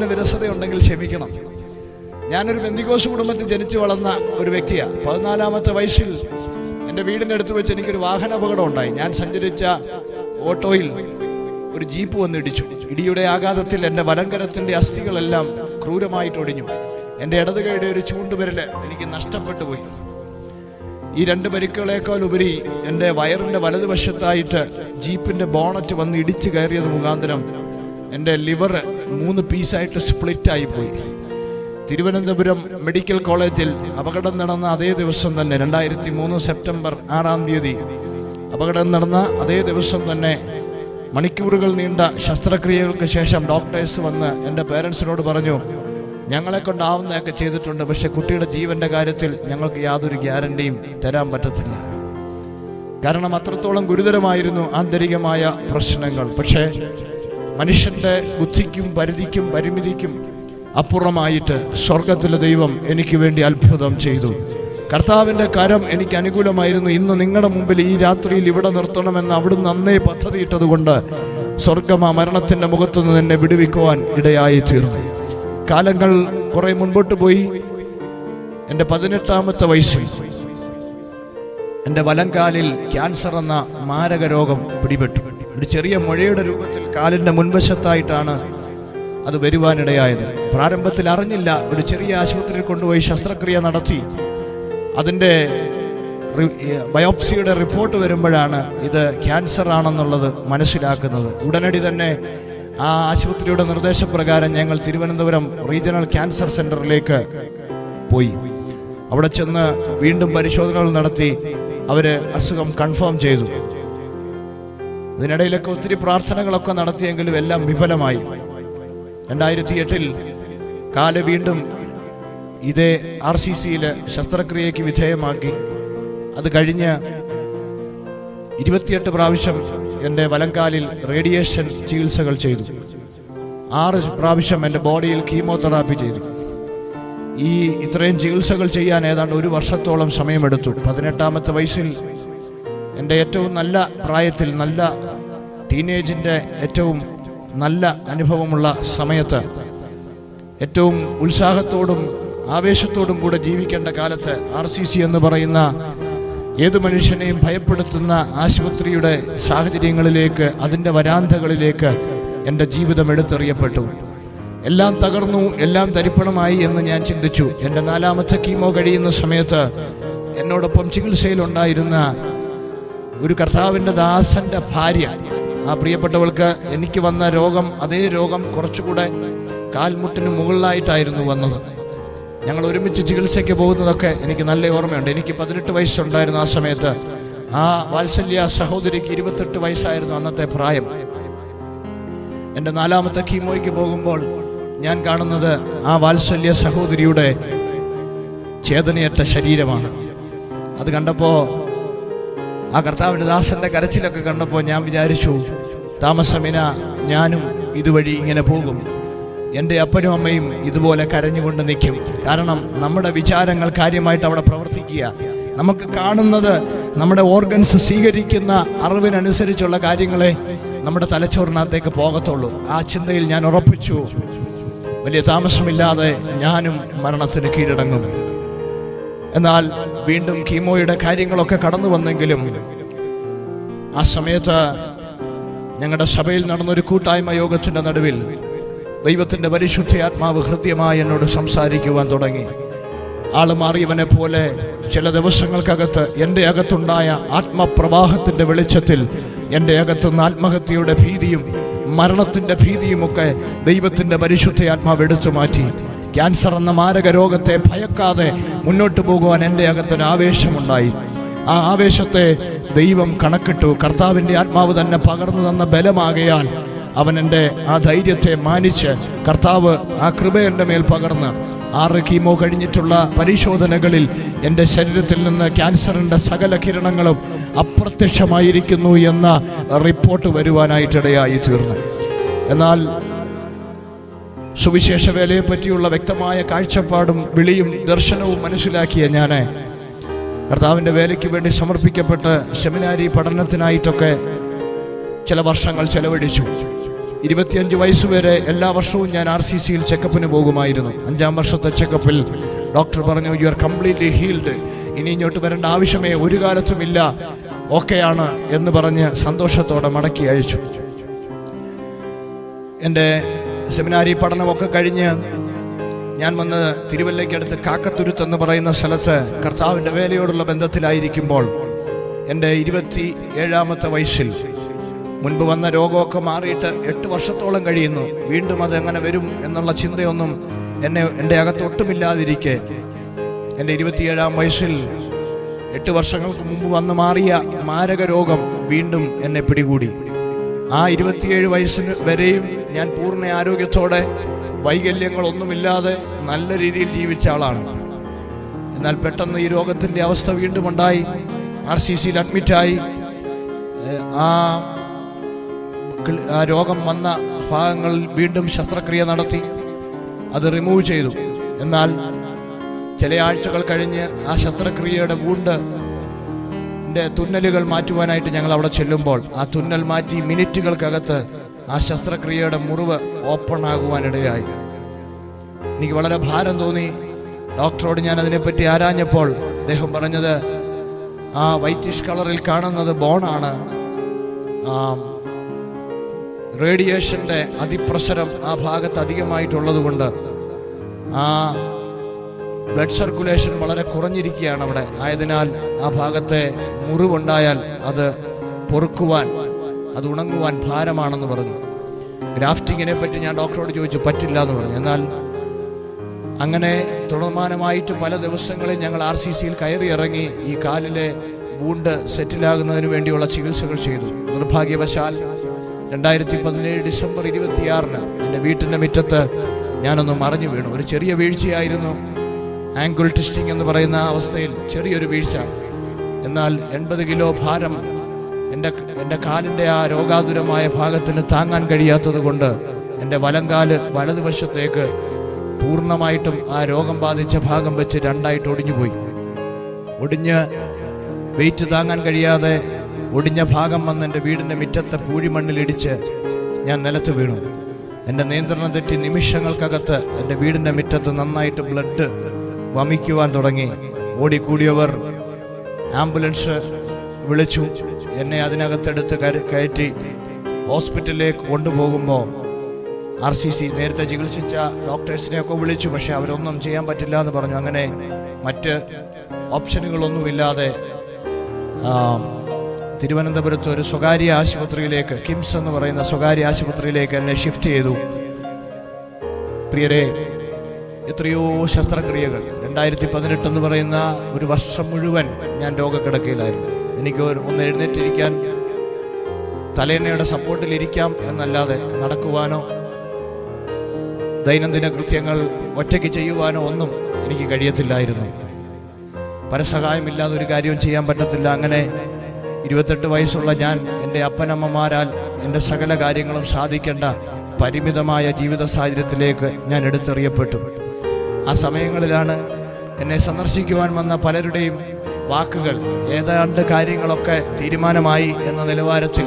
വിരസതയുണ്ടെങ്കിൽ ക്ഷമിക്കണം ഞാനൊരു ബന്ദിക്കോസ് കുടുംബത്തിൽ ജനിച്ചു വളർന്ന ഒരു വ്യക്തിയാണ് പതിനാലാമത്തെ വയസ്സിൽ എൻ്റെ വീടിൻ്റെ അടുത്ത് വെച്ച് എനിക്കൊരു വാഹന അപകടം ഉണ്ടായി ഞാൻ സഞ്ചരിച്ച ഓട്ടോയിൽ ഒരു ജീപ്പ് വന്ന് ഇടിച്ചു ഇടിയുടെ ആഘാതത്തിൽ എൻ്റെ വലങ്കരത്തിൻ്റെ അസ്ഥികളെല്ലാം ക്രൂരമായിട്ട് ഒടിഞ്ഞു എൻ്റെ ഇടതുകൈയുടെ ഒരു ചൂണ്ടുവിരല് എനിക്ക് നഷ്ടപ്പെട്ടു പോയി ഈ രണ്ട് പരിക്കുകളേക്കാൾ ഉപരി എൻ്റെ വയറിൻ്റെ വലതുവശത്തായിട്ട് ജീപ്പിൻ്റെ ബോണറ്റ് വന്ന് ഇടിച്ചു കയറിയത് മുഖാന്തരം എൻ്റെ ലിവർ മൂന്ന് പീസായിട്ട് സ്പ്ലിറ്റായി പോയി തിരുവനന്തപുരം മെഡിക്കൽ കോളേജിൽ അപകടം നടന്ന അതേ ദിവസം തന്നെ രണ്ടായിരത്തി മൂന്ന് സെപ്റ്റംബർ ആറാം തീയതി അപകടം നടന്ന അതേ ദിവസം തന്നെ മണിക്കൂറുകൾ നീണ്ട ശസ്ത്രക്രിയകൾക്ക് ശേഷം ഡോക്ടേഴ്സ് വന്ന് എൻ്റെ പേരൻസിനോട് പറഞ്ഞു ഞങ്ങളെ കൊണ്ടാവുന്നതൊക്കെ ചെയ്തിട്ടുണ്ട് പക്ഷെ കുട്ടിയുടെ ജീവന്റെ കാര്യത്തിൽ ഞങ്ങൾക്ക് യാതൊരു ഗ്യാരണ്ടിയും തരാൻ പറ്റത്തില്ല കാരണം അത്രത്തോളം ഗുരുതരമായിരുന്നു ആന്തരികമായ പ്രശ്നങ്ങൾ പക്ഷേ മനുഷ്യന്റെ ബുദ്ധിക്കും പരിധിക്കും പരിമിതിക്കും അപ്പുറമായിട്ട് സ്വർഗത്തിലെ ദൈവം എനിക്ക് വേണ്ടി അത്ഭുതം ചെയ്തു കർത്താവിൻ്റെ കരം എനിക്ക് അനുകൂലമായിരുന്നു ഇന്ന് നിങ്ങളുടെ മുമ്പിൽ ഈ രാത്രിയിൽ ഇവിടെ നിർത്തണമെന്ന് അവിടുന്ന് അന്നേ പദ്ധതിയിട്ടതുകൊണ്ട് സ്വർഗം ആ മരണത്തിൻ്റെ മുഖത്തുനിന്ന് എന്നെ വിടുവിക്കുവാൻ ഇടയായി തീർന്നു കാലങ്ങൾ കുറെ മുൻപോട്ട് പോയി എൻ്റെ പതിനെട്ടാമത്തെ വയസ്സിൽ എൻ്റെ വലംകാലിൽ ക്യാൻസർ എന്ന മാരക രോഗം പിടിപെട്ടു ഒരു ചെറിയ മുഴയുടെ രൂപത്തിൽ കാലിൻ്റെ മുൻവശത്തായിട്ടാണ് അത് വരുവാനിടയായത് പ്രാരംഭത്തിൽ അറിഞ്ഞില്ല ഒരു ചെറിയ ആശുപത്രിയിൽ കൊണ്ടുപോയി ശസ്ത്രക്രിയ നടത്തി അതിൻ്റെ റി- ഏ, ബയോപ്സിയുടെ റിപ്പോർട്ട് വരുമ്പോഴാണ് ഇത് ക്യാൻസർ ആണെന്നുള്ളത് മനസ്സിലാക്കുന്നത് ഉടനടി തന്നെ ആ ആശുപത്രിയുടെ നിർദ്ദേശപ്രകാരം ഞങ്ങൾ തിരുവനന്തപുരം റീജിയണൽ ക്യാൻസർ സെന്ററിലേക്ക് പോയി അവിടെ ചെന്ന് വീണ്ടും പരിശോധനകൾ നടത്തി അവര് അസുഖം കൺഫേം ചെയ്തു ഇതിനിടയിലൊക്കെ ഒത്തിരി പ്രാർത്ഥനകളൊക്കെ നടത്തിയെങ്കിലും എല്ലാം വിഫലമായി രണ്ടായിരത്തി എട്ടിൽ കാല് വീണ്ടും ഇതേ ആർ സി സിയിൽ ശസ്ത്രക്രിയയ്ക്ക് വിധേയമാക്കി അത് കഴിഞ്ഞ് ഇരുപത്തിയെട്ട് പ്രാവശ്യം എൻ്റെ വലങ്കാലിൽ റേഡിയേഷൻ ചികിത്സകൾ ചെയ്തു ആറ് പ്രാവശ്യം എൻ്റെ ബോഡിയിൽ കീമോതെറാപ്പി ചെയ്തു ഈ ഇത്രയും ചികിത്സകൾ ചെയ്യാൻ ഏതാണ്ട് ഒരു വർഷത്തോളം സമയമെടുത്തു പതിനെട്ടാമത്തെ വയസ്സിൽ എൻ്റെ ഏറ്റവും നല്ല പ്രായത്തിൽ നല്ല ടീനേജിൻ്റെ ഏറ്റവും നല്ല അനുഭവമുള്ള സമയത്ത് ഏറ്റവും ഉത്സാഹത്തോടും ആവേശത്തോടും കൂടെ ജീവിക്കേണ്ട കാലത്ത് ആർ സി സി എന്ന് പറയുന്ന ഏത് മനുഷ്യനെയും ഭയപ്പെടുത്തുന്ന ആശുപത്രിയുടെ സാഹചര്യങ്ങളിലേക്ക് അതിൻ്റെ വരാന്തകളിലേക്ക് എൻ്റെ ജീവിതം എടുത്തെറിയപ്പെട്ടു എല്ലാം തകർന്നു എല്ലാം തരിപ്പണമായി എന്ന് ഞാൻ ചിന്തിച്ചു എൻ്റെ നാലാമത്തെ കീമോ കഴിയുന്ന സമയത്ത് എന്നോടൊപ്പം ചികിത്സയിലുണ്ടായിരുന്ന ഒരു കർത്താവിൻ്റെ ദാസന്റെ ഭാര്യ ആ പ്രിയപ്പെട്ടവൾക്ക് എനിക്ക് വന്ന രോഗം അതേ രോഗം കുറച്ചുകൂടെ കാൽമുട്ടിന് മുകളിലായിട്ടായിരുന്നു വന്നത് ഞങ്ങൾ ഒരുമിച്ച് ചികിത്സയ്ക്ക് പോകുന്നതൊക്കെ എനിക്ക് നല്ല ഓർമ്മയുണ്ട് എനിക്ക് പതിനെട്ട് വയസ്സുണ്ടായിരുന്നു ആ സമയത്ത് ആ വാത്സല്യ സഹോദരിക്ക് ഇരുപത്തെട്ട് വയസ്സായിരുന്നു അന്നത്തെ പ്രായം എൻ്റെ നാലാമത്തെ കീമോയ്ക്ക് പോകുമ്പോൾ ഞാൻ കാണുന്നത് ആ വാത്സല്യ സഹോദരിയുടെ ചേതനയറ്റ ശരീരമാണ് അത് കണ്ടപ്പോൾ ആ കർത്താവിൻ്റെ ദാസന്റെ കരച്ചിലൊക്കെ കണ്ടപ്പോൾ ഞാൻ വിചാരിച്ചു താമസമിന ഞാനും ഇതുവഴി ഇങ്ങനെ പോകും എൻ്റെ അപ്പനും അമ്മയും ഇതുപോലെ കരഞ്ഞുകൊണ്ട് നിൽക്കും കാരണം നമ്മുടെ വിചാരങ്ങൾ കാര്യമായിട്ട് അവിടെ പ്രവർത്തിക്കുക നമുക്ക് കാണുന്നത് നമ്മുടെ ഓർഗൻസ് സ്വീകരിക്കുന്ന അറിവിനനുസരിച്ചുള്ള കാര്യങ്ങളെ നമ്മുടെ തലച്ചോറിനകത്തേക്ക് പോകത്തുള്ളൂ ആ ചിന്തയിൽ ഞാൻ ഉറപ്പിച്ചു വലിയ താമസമില്ലാതെ ഞാനും മരണത്തിന് കീഴടങ്ങും എന്നാൽ വീണ്ടും കീമോയുടെ കാര്യങ്ങളൊക്കെ കടന്നു വന്നെങ്കിലും ആ സമയത്ത് ഞങ്ങളുടെ സഭയിൽ നടന്നൊരു കൂട്ടായ്മ യോഗത്തിന്റെ നടുവിൽ ദൈവത്തിന്റെ പരിശുദ്ധാത്മാവ് ഹൃദ്യമായി എന്നോട് സംസാരിക്കുവാൻ തുടങ്ങി ആള് മാറിയവനെ പോലെ ചില ദിവസങ്ങൾക്കകത്ത് എൻ്റെ അകത്തുണ്ടായ ആത്മപ്രവാഹത്തിന്റെ വെളിച്ചത്തിൽ എൻ്റെ അകത്തുനിന്ന് ആത്മഹത്യയുടെ ഭീതിയും മരണത്തിന്റെ ഭീതിയുമൊക്കെ ദൈവത്തിന്റെ പരിശുദ്ധാത്മാവ് എടുത്തു മാറ്റി ക്യാൻസർ എന്ന മാരക രോഗത്തെ ഭയക്കാതെ മുന്നോട്ട് പോകുവാൻ എൻ്റെ അകത്തൊരു ആവേശമുണ്ടായി ആ ആവേശത്തെ ദൈവം കണക്കിട്ടു കർത്താവിൻ്റെ ആത്മാവ് തന്നെ പകർന്നു തന്ന ബലമാകയാൽ അവൻ എൻ്റെ ആ ധൈര്യത്തെ മാനിച്ച് കർത്താവ് ആ കൃപ എൻ്റെ മേൽ പകർന്ന് ആറ് കീമോ കഴിഞ്ഞിട്ടുള്ള പരിശോധനകളിൽ എൻ്റെ ശരീരത്തിൽ നിന്ന് ക്യാൻസറിൻ്റെ സകല കിരണങ്ങളും അപ്രത്യക്ഷമായിരിക്കുന്നു എന്ന റിപ്പോർട്ട് വരുവാനായിട്ടിടയായി തീർന്നു എന്നാൽ സുവിശേഷ വേലയെ പറ്റിയുള്ള വ്യക്തമായ കാഴ്ചപ്പാടും വിളിയും ദർശനവും മനസ്സിലാക്കിയ ഞാൻ കർത്താവിൻ്റെ വേലയ്ക്ക് വേണ്ടി സമർപ്പിക്കപ്പെട്ട് സെമിനാരി പഠനത്തിനായിട്ടൊക്കെ ചില വർഷങ്ങൾ ചെലവഴിച്ചു ഇരുപത്തിയഞ്ച് വയസ്സ് വരെ എല്ലാ വർഷവും ഞാൻ ആർ സി സിയിൽ ചെക്കപ്പിന് പോകുമായിരുന്നു അഞ്ചാം വർഷത്തെ ചെക്കപ്പിൽ ഡോക്ടർ പറഞ്ഞു യു ആർ കംപ്ലീറ്റ്ലി ഹീൽഡ് ഇനി ഇങ്ങോട്ട് വരേണ്ട ആവശ്യമേ ഒരു കാലത്തുമില്ല ഓക്കെയാണ് എന്ന് പറഞ്ഞ് സന്തോഷത്തോടെ മടക്കി അയച്ചു എൻ്റെ സെമിനാരി പഠനമൊക്കെ കഴിഞ്ഞ് ഞാൻ വന്ന് തിരുവല്ലയ്ക്കടുത്ത് കാക്കത്തുരുത്ത് എന്ന് പറയുന്ന സ്ഥലത്ത് കർത്താവിൻ്റെ വേലയോടുള്ള ബന്ധത്തിലായിരിക്കുമ്പോൾ എൻ്റെ ഇരുപത്തി ഏഴാമത്തെ വയസ്സിൽ മുൻപ് വന്ന രോഗമൊക്കെ മാറിയിട്ട് എട്ട് വർഷത്തോളം കഴിയുന്നു വീണ്ടും അത് എങ്ങനെ വരും എന്നുള്ള ചിന്തയൊന്നും എന്നെ എൻ്റെ അകത്തൊട്ടുമില്ലാതിരിക്കെ എൻ്റെ ഇരുപത്തിയേഴാം വയസ്സിൽ എട്ട് വർഷങ്ങൾക്ക് മുമ്പ് വന്ന് മാറിയ മാരക രോഗം വീണ്ടും എന്നെ പിടികൂടി ആ ഇരുപത്തിയേഴ് വയസ്സിന് വരെയും ഞാൻ പൂർണ്ണ ആരോഗ്യത്തോടെ വൈകല്യങ്ങളൊന്നുമില്ലാതെ നല്ല രീതിയിൽ ജീവിച്ച ആളാണ് എന്നാൽ പെട്ടെന്ന് ഈ രോഗത്തിൻ്റെ അവസ്ഥ വീണ്ടും ഉണ്ടായി ആർ സി സിയിൽ അഡ്മിറ്റായി ഏഹ് ആ കിൾ- ആ രോഗം വന്ന ഭാഗങ്ങളിൽ വീണ്ടും ശസ്ത്രക്രിയ നടത്തി അത് റിമൂവ് ചെയ്തു എന്നാൽ ചില ആഴ്ചകൾ കഴിഞ്ഞ് ആ ശസ്ത്രക്രിയയുടെ വൂണ്ട് ന്റെ തുന്നലുകൾ മാറ്റുവാനായിട്ട് ഞങ്ങൾ അവിടെ ചെല്ലുമ്പോൾ ആ തുന്നൽ മാറ്റി മിനിറ്റുകൾക്കകത്ത് ആ ശസ്ത്രക്രിയയുടെ മുറിവ് ഓപ്പൺ ആകുവാനിടയായി എനിക്ക് വളരെ ഭാരം തോന്നി ഡോക്ടറോട് ഞാൻ അതിനെപ്പറ്റി ആരാഞ്ഞപ്പോൾ അദ്ദേഹം പറഞ്ഞത് ആ വൈറ്റിഷ് കളറിൽ കാണുന്നത് ബോണാണ് ആ റേഡിയേഷന്റെ അതിപ്രസരം ആ ഭാഗത്ത് അധികമായിട്ടുള്ളത് കൊണ്ട് ആ ബ്ലഡ് സർക്കുലേഷൻ വളരെ കുറഞ്ഞിരിക്കുകയാണ് അവിടെ ആയതിനാൽ ആ ഭാഗത്തെ മുറിവുണ്ടായാൽ അത് പൊറുക്കുവാൻ അത് ഉണങ്ങുവാൻ ഭാരമാണെന്ന് പറഞ്ഞു ഗ്രാഫ്റ്റിങ്ങിനെ പറ്റി ഞാൻ ഡോക്ടറോട് ചോദിച്ചു പറ്റില്ല എന്ന് പറഞ്ഞു എന്നാൽ അങ്ങനെ തുടർമാനമായിട്ട് പല ദിവസങ്ങളിൽ ഞങ്ങൾ ആർ സി സിയിൽ കയറി ഇറങ്ങി ഈ കാലിലെ വൂണ്ട് സെറ്റിലാകുന്നതിന് വേണ്ടിയുള്ള ചികിത്സകൾ ചെയ്തു നിർഭാഗ്യവശാൽ രണ്ടായിരത്തി പതിനേഴ് ഡിസംബർ ഇരുപത്തിയാറിന് എൻ്റെ വീട്ടിൻ്റെ മുറ്റത്ത് ഞാനൊന്ന് മറിഞ്ഞു വീണു ഒരു ചെറിയ വീഴ്ചയായിരുന്നു ആംഗിൾ ട്വിസ്റ്റിംഗ് എന്ന് പറയുന്ന അവസ്ഥയിൽ ചെറിയൊരു വീഴ്ച എന്നാൽ എൺപത് കിലോ ഭാരം എൻ്റെ എൻ്റെ കാലിൻ്റെ ആ രോഗാതുരമായ ഭാഗത്തിന് താങ്ങാൻ കഴിയാത്തത് കൊണ്ട് എൻ്റെ വലങ്കാല് വലതുവശത്തേക്ക് പൂർണ്ണമായിട്ടും ആ രോഗം ബാധിച്ച ഭാഗം വെച്ച് രണ്ടായിട്ട് ഒടിഞ്ഞുപോയി ഒടിഞ്ഞ് വെയിറ്റ് താങ്ങാൻ കഴിയാതെ ഒടിഞ്ഞ ഭാഗം വന്ന് എൻ്റെ വീടിൻ്റെ മുറ്റത്തെ പൂഴിമണ്ണിലിടിച്ച് ഞാൻ നിലത്ത് വീണു എൻ്റെ നിയന്ത്രണം തെറ്റി നിമിഷങ്ങൾക്കകത്ത് എൻ്റെ വീടിൻ്റെ മുറ്റത്ത് നന്നായിട്ട് ബ്ലഡ് വമിക്കുവാൻ തുടങ്ങി ഓടിക്കൂടിയവർ ആംബുലൻസ് വിളിച്ചു എന്നെ അതിനകത്തെടുത്ത് കര- കയറ്റി ഹോസ്പിറ്റലിലേക്ക് കൊണ്ടുപോകുമ്പോൾ ആർ സി സി നേരത്തെ ചികിത്സിച്ച ഡോക്ടേഴ്സിനെയൊക്കെ വിളിച്ചു പക്ഷെ അവരൊന്നും ചെയ്യാൻ പറ്റില്ല എന്ന് പറഞ്ഞു അങ്ങനെ മറ്റ് ഓപ്ഷനുകളൊന്നുമില്ലാതെ ആ, തിരുവനന്തപുരത്ത് ഒരു സ്വകാര്യ ആശുപത്രിയിലേക്ക് കിംസ് എന്ന് പറയുന്ന സ്വകാര്യ ആശുപത്രിയിലേക്ക് എന്നെ ഷിഫ്റ്റ് ചെയ്തു പ്രിയരെ എത്രയോ ശസ്ത്രക്രിയകൾ രണ്ടായിരത്തി പതിനെട്ട് എന്ന് പറയുന്ന ഒരു വർഷം മുഴുവൻ ഞാൻ രോഗക്കിടക്കയിലായിരുന്നു എനിക്ക് ഒരു- ഒന്ന് എഴുന്നേറ്റിരിക്കാൻ തലേണയുടെ സപ്പോർട്ടിൽ ഇരിക്കാം എന്നല്ലാതെ നടക്കുവാനോ ദൈനംദിന കൃത്യങ്ങൾ ഒറ്റയ്ക്ക് ചെയ്യുവാനോ ഒന്നും എനിക്ക് കഴിയത്തില്ലായിരുന്നു പരസഹായമില്ലാതെ ഒരു കാര്യവും ചെയ്യാൻ പറ്റത്തില്ല അങ്ങനെ ഇരുപത്തെട്ട് വയസ്സുള്ള ഞാൻ എൻ്റെ അപ്പനമ്മമാരാൽ എൻ്റെ സകല കാര്യങ്ങളും സാധിക്കേണ്ട പരിമിതമായ ജീവിത സാഹചര്യത്തിലേക്ക് ഞാൻ എടുത്തെറിയപ്പെട്ടു ആ സമയങ്ങളിലാണ് എന്നെ സന്ദർശിക്കുവാൻ വന്ന പലരുടെയും വാക്കുകൾ ഏതാണ്ട് കാര്യങ്ങളൊക്കെ തീരുമാനമായി എന്ന നിലവാരത്തിൽ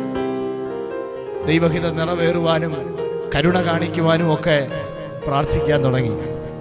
ദൈവഹിതം നിറവേറുവാനും കരുണ കാണിക്കുവാനും ഒക്കെ പ്രാർത്ഥിക്കാൻ തുടങ്ങി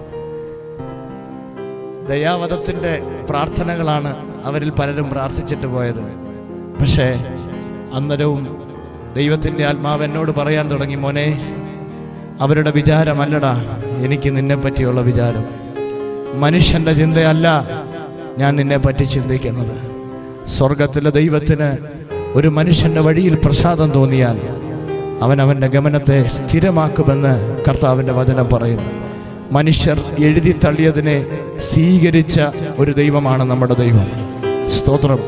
ദയാവധത്തിൻ്റെ പ്രാർത്ഥനകളാണ് അവരിൽ പലരും പ്രാർത്ഥിച്ചിട്ട് പോയത് പക്ഷേ അന്നരവും ദൈവത്തിൻ്റെ ആത്മാവ് എന്നോട് പറയാൻ തുടങ്ങി മോനെ അവരുടെ വിചാരമല്ലടാ എനിക്ക് നിന്നെ പറ്റിയുള്ള വിചാരം മനുഷ്യൻ്റെ ചിന്തയല്ല ഞാൻ നിന്നെ പറ്റി ചിന്തിക്കുന്നത് സ്വർഗത്തിലെ ദൈവത്തിന് ഒരു മനുഷ്യൻ്റെ വഴിയിൽ പ്രസാദം തോന്നിയാൽ അവൻ അവൻ്റെ ഗമനത്തെ സ്ഥിരമാക്കുമെന്ന് കർത്താവിൻ്റെ വചനം പറയുന്നു മനുഷ്യർ എഴുതി തള്ളിയതിനെ സ്വീകരിച്ച ഒരു ദൈവമാണ് നമ്മുടെ ദൈവം സ്തോത്രം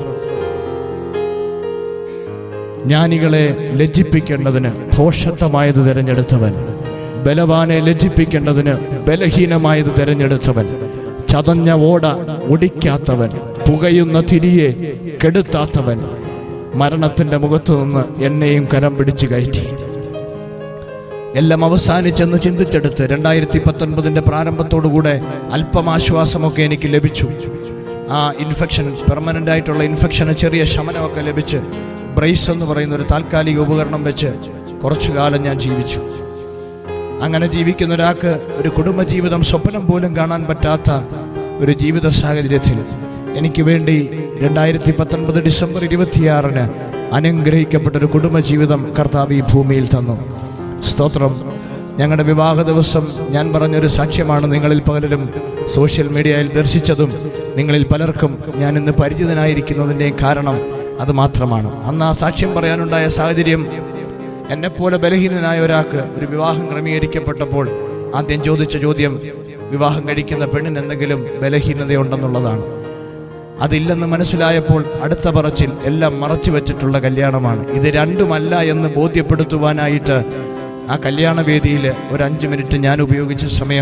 ജ്ഞാനികളെ ലജ്ജിപ്പിക്കേണ്ടതിന് ഭോഷത്വമായത് തിരഞ്ഞെടുത്തവൻ ബലവാനെ ലജ്ജിപ്പിക്കേണ്ടതിന് ബലഹീനമായത് തിരഞ്ഞെടുത്തവൻ ചതഞ്ഞ ഓട ഒടിക്കാത്തവൻ പുകയുന്ന തിരിയെ കെടുത്താത്തവൻ മരണത്തിന്റെ മുഖത്തു നിന്ന് എന്നെയും കരം പിടിച്ചു കയറ്റി എല്ലാം അവസാനിച്ചെന്ന് ചിന്തിച്ചെടുത്ത് രണ്ടായിരത്തി പത്തൊൻപതിൻ്റെ പ്രാരംഭത്തോടുകൂടെ അല്പം ആശ്വാസമൊക്കെ എനിക്ക് ലഭിച്ചു ആ ഇൻഫെക്ഷൻ പെർമനൻ്റ് ആയിട്ടുള്ള ഇൻഫെക്ഷന് ചെറിയ ശമനമൊക്കെ ലഭിച്ച് ബ്രേസ് എന്ന് പറയുന്ന ഒരു താൽക്കാലിക ഉപകരണം വെച്ച് കുറച്ചു കാലം ഞാൻ ജീവിച്ചു അങ്ങനെ ജീവിക്കുന്ന ഒരാൾക്ക് ഒരു കുടുംബജീവിതം സ്വപ്നം പോലും കാണാൻ പറ്റാത്ത ഒരു ജീവിത സാഹചര്യത്തിൽ എനിക്ക് വേണ്ടി രണ്ടായിരത്തി പത്തൊൻപത് ഡിസംബർ ഇരുപത്തിയാറിന് അനുഗ്രഹിക്കപ്പെട്ട ഒരു കുടുംബജീവിതം കർത്താവ് ഈ ഭൂമിയിൽ തന്നു സ്തോത്രം ഞങ്ങളുടെ വിവാഹ ദിവസം ഞാൻ പറഞ്ഞൊരു സാക്ഷ്യമാണ് നിങ്ങളിൽ പലരും സോഷ്യൽ മീഡിയയിൽ ദർശിച്ചതും നിങ്ങളിൽ പലർക്കും ഞാൻ ഇന്ന് പരിചിതനായിരിക്കുന്നതിൻ്റെയും കാരണം അത് മാത്രമാണ് അന്ന് ആ സാക്ഷ്യം പറയാനുണ്ടായ സാഹചര്യം എന്നെപ്പോലെ ബലഹീനനായ ഒരാൾക്ക് ഒരു വിവാഹം ക്രമീകരിക്കപ്പെട്ടപ്പോൾ ആദ്യം ചോദിച്ച ചോദ്യം വിവാഹം കഴിക്കുന്ന പെണ്ണിന് എന്തെങ്കിലും ബലഹീനതയുണ്ടെന്നുള്ളതാണ് അതില്ലെന്ന് മനസ്സിലായപ്പോൾ അടുത്ത പറച്ചിൽ എല്ലാം മറച്ചു വെച്ചിട്ടുള്ള കല്യാണമാണ് ഇത് രണ്ടുമല്ല എന്ന് ബോധ്യപ്പെടുത്തുവാനായിട്ട് ആ കല്യാണ വേദിയിൽ ഒരു അഞ്ച് മിനിറ്റ് ഞാൻ ഉപയോഗിച്ച സമയം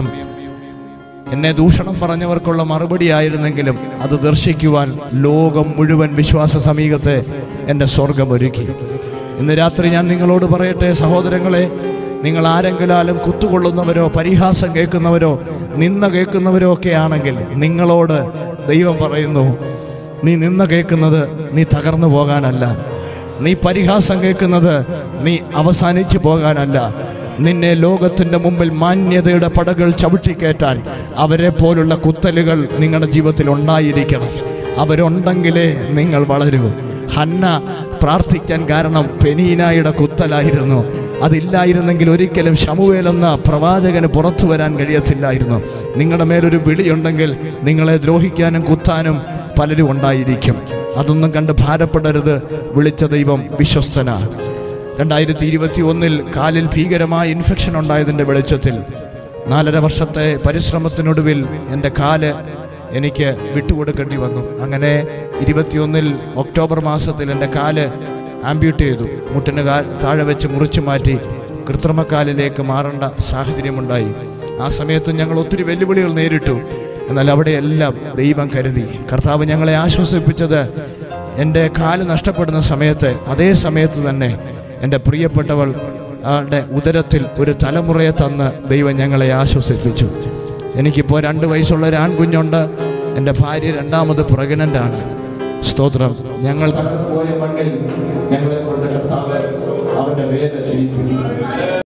എന്നെ ദൂഷണം പറഞ്ഞവർക്കുള്ള മറുപടി ആയിരുന്നെങ്കിലും അത് ദർശിക്കുവാൻ ലോകം മുഴുവൻ വിശ്വാസ സമീപത്തെ എൻ്റെ സ്വർഗം ഒരുക്കി ഇന്ന് രാത്രി ഞാൻ നിങ്ങളോട് പറയട്ടെ സഹോദരങ്ങളെ നിങ്ങൾ ആരെങ്കിലാലും കുത്തുകൊള്ളുന്നവരോ പരിഹാസം കേൾക്കുന്നവരോ നിന്ന കേൾക്കുന്നവരോ ഒക്കെ ആണെങ്കിൽ നിങ്ങളോട് ദൈവം പറയുന്നു നീ നിന്ന കേൾക്കുന്നത് നീ തകർന്നു പോകാനല്ല നീ പരിഹാസം കേൾക്കുന്നത് നീ അവസാനിച്ചു പോകാനല്ല നിന്നെ ലോകത്തിന്റെ മുമ്പിൽ മാന്യതയുടെ പടകൾ ചവിട്ടിക്കയറ്റാൻ അവരെ പോലുള്ള കുത്തലുകൾ നിങ്ങളുടെ ജീവിതത്തിൽ ഉണ്ടായിരിക്കണം അവരുണ്ടെങ്കിലേ നിങ്ങൾ വളരൂ ഹന്ന പ്രാർത്ഥിക്കാൻ കാരണം പെനീനായുടെ കുത്തലായിരുന്നു അതില്ലായിരുന്നെങ്കിൽ ഒരിക്കലും ശമുവേൽ എന്ന പ്രവാചകന് പുറത്തു വരാൻ കഴിയത്തില്ലായിരുന്നു നിങ്ങളുടെ മേലൊരു വിളിയുണ്ടെങ്കിൽ നിങ്ങളെ ദ്രോഹിക്കാനും കുത്താനും പലരും ഉണ്ടായിരിക്കും അതൊന്നും കണ്ട് ഭാരപ്പെടരുത് വിളിച്ച ദൈവം വിശ്വസ്തന രണ്ടായിരത്തി ഇരുപത്തി ഒന്നിൽ കാലിൽ ഭീകരമായ ഇൻഫെക്ഷൻ ഉണ്ടായതിൻ്റെ വെളിച്ചത്തിൽ നാലര വർഷത്തെ പരിശ്രമത്തിനൊടുവിൽ എൻ്റെ കാല് എനിക്ക് വിട്ടുകൊടുക്കേണ്ടി വന്നു അങ്ങനെ ഇരുപത്തിയൊന്നിൽ ഒക്ടോബർ മാസത്തിൽ എൻ്റെ കാല് ആംബ്യൂട്ട് ചെയ്തു മുട്ടിന് കാ താഴെ വെച്ച് മുറിച്ചു മാറ്റി കൃത്രിമക്കാലിലേക്ക് മാറേണ്ട സാഹചര്യമുണ്ടായി ആ സമയത്ത് ഞങ്ങൾ ഒത്തിരി വെല്ലുവിളികൾ നേരിട്ടു എന്നാൽ അവിടെയെല്ലാം ദൈവം കരുതി കർത്താവ് ഞങ്ങളെ ആശ്വസിപ്പിച്ചത് എൻ്റെ കാല് നഷ്ടപ്പെടുന്ന സമയത്ത് അതേ സമയത്ത് തന്നെ എൻ്റെ പ്രിയപ്പെട്ടവൾ ആളുടെ ഉദരത്തിൽ ഒരു തലമുറയെ തന്ന് ദൈവം ഞങ്ങളെ ആശ്വസിപ്പിച്ചു എനിക്കിപ്പോൾ രണ്ട് വയസ്സുള്ള ഒരു ആൺകുഞ്ഞുണ്ട് എൻ്റെ ഭാര്യ രണ്ടാമത് പ്രഗ്നൻ്റ് ആണ് സ്തോത്രം ഞങ്ങൾ പോയ മണ്ണിൽ ഞങ്ങളെ കൊണ്ട് കർത്താവ് അവൻ്റെ വേദ ചെയ്യിപ്പിക്കും